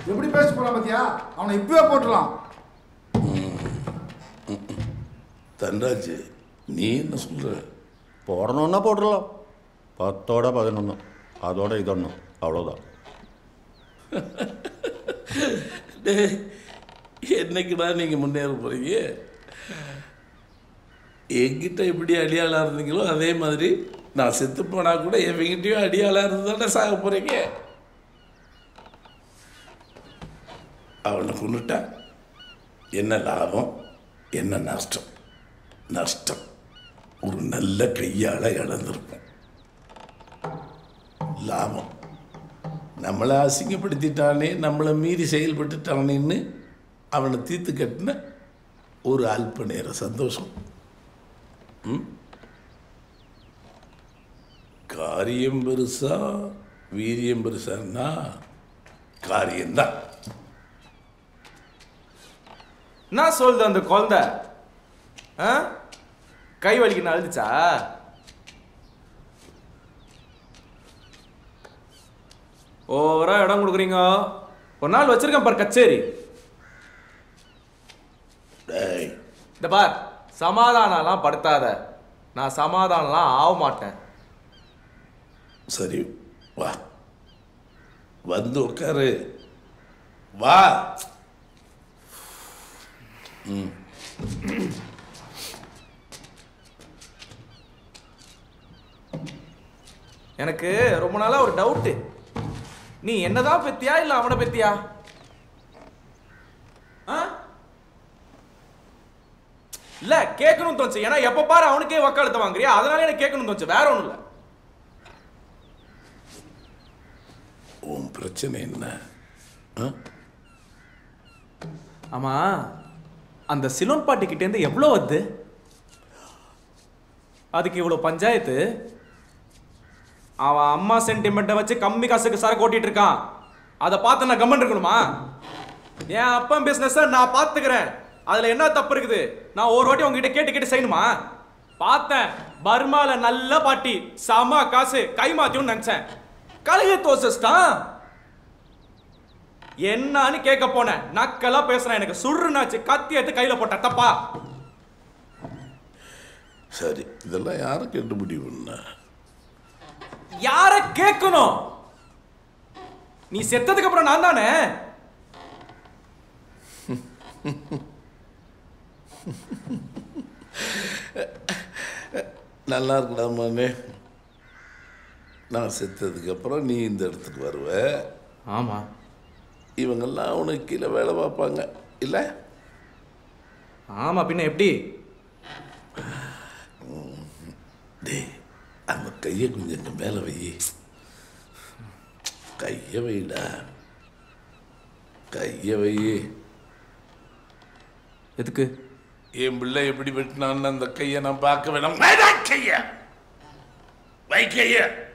எப்படி பேச போறான் பாத்தியா அவனை இப்பவே போட்டுடலாம் தன்ராஜ் நீ என்ன சொல்ற போடணுன்னா போட்டுடலாம் பத்தோட பதினொன்று அதோட இதொன்று அவ்வளோதான் டேய், என்னைக்குடா நீங்கள் முன்னேற போகிறீங்க என்கிட்ட எப்படி அடியாளாக இருந்தீங்களோ அதே மாதிரி நான் செத்து போனா கூட எவங்கிட்டையும் அடியாளாக இருந்து தானே சாக போகிறீங்க அவனை கொண்டுட்டா என்ன லாபம் என்ன நஷ்டம் நஷ்டம் ஒரு நல்ல கையாள இழந்திருப்போம் லாபம் நம்மளை அசிங்கப்படுத்திட்டானே நம்மளை மீறி செயல்பட்டுட்டானேன்னு அவனை தீர்த்து கட்டின ஒரு அல்ப நேர சந்தோஷம் ம்? காரியம் பெருசா வீரியம் பெருசான்னா காரியம்தான் என்ன சொல்லுது அந்த குழந்தை ஆ கை வலிக்கு அழுதுச்சா ஓவரா இடம் கொடுக்குறீங்க ஒரு நாள் வச்சிருக்கேன் பார் கச்சேரி டேய் இந்த பார் சமாதானம்லாம் படுத்தாத நான் சமாதானம்லாம் ஆக மாட்டேன் சரி வா வந்து உட்காரு வா ம் எனக்கு ரொம்ப நாளா ஒரு டவுட்டு நீ என்னதான் பெத்தியா இல்ல அவனை பெத்தியா ஆ? இல்ல கேட்கணும் தோணுச்சு ஏன்னா எப்ப பாரு அவனுக்கே வக்காலத்தை வாங்குறியா அதனால எனக்கு கேட்கணும் தோணுச்சு வேற ஒண்ணும் இல்ல உன் பிரச்சனை என்ன ஆ? ஆமா அந்த சிலோன் பாட்டி கிட்ட இருந்து எவ்வளவு வருது அதுக்கு இவ்வளவு பஞ்சாயத்து அவன் அம்மா சென்டிமெண்ட்டை வச்சு கம்மி காசுக்கு சரக்கு ஓட்டிட்டு இருக்கான் அதை பார்த்து நான் கம்மன் இருக்கணுமா என் அப்பன் பிசினஸ் நான் பார்த்துக்கிறேன் அதுல என்ன தப்பு இருக்குது நான் ஒரு வாட்டி உங்ககிட்ட கேட்டு கேட்டு செய்யணுமா பார்த்தேன் பர்மால நல்ல பாட்டி செம காசு கை மாத்தியும் நினைச்சேன் கழுகு தோசஸ்தான் என்னன்னு கேட்க போனேன் நக்கலா பேசுறேன் எனக்கு சுருனாச்சு கத்தி எடுத்து கையில போட்ட தப்பா சரி இதெல்லாம் யாரை கேட்டு முடிவு பண்ண யார கேட்கணும் நீ செத்ததுக்கு அப்புறம் நான் தானே நல்லா இருக்கலாமாண்ணே நான் செத்ததுக்கு அப்புறம் நீ இந்த இடத்துக்கு வருவ ஆமா இவங்கெல்லாம் உனக்கு கீழே வேலை பார்ப்பாங்க இல்லை ஆமா பின்ன எப்படி டேய் அந்த கையை கொஞ்சம் இங்க மேலே வை கையை வைடா கையை வை எதுக்கு என் பிள்ளை எப்படி வெட்டினான்னு அந்த கையை நான் பார்க்க வேணாம் வைடா கையை வை கையை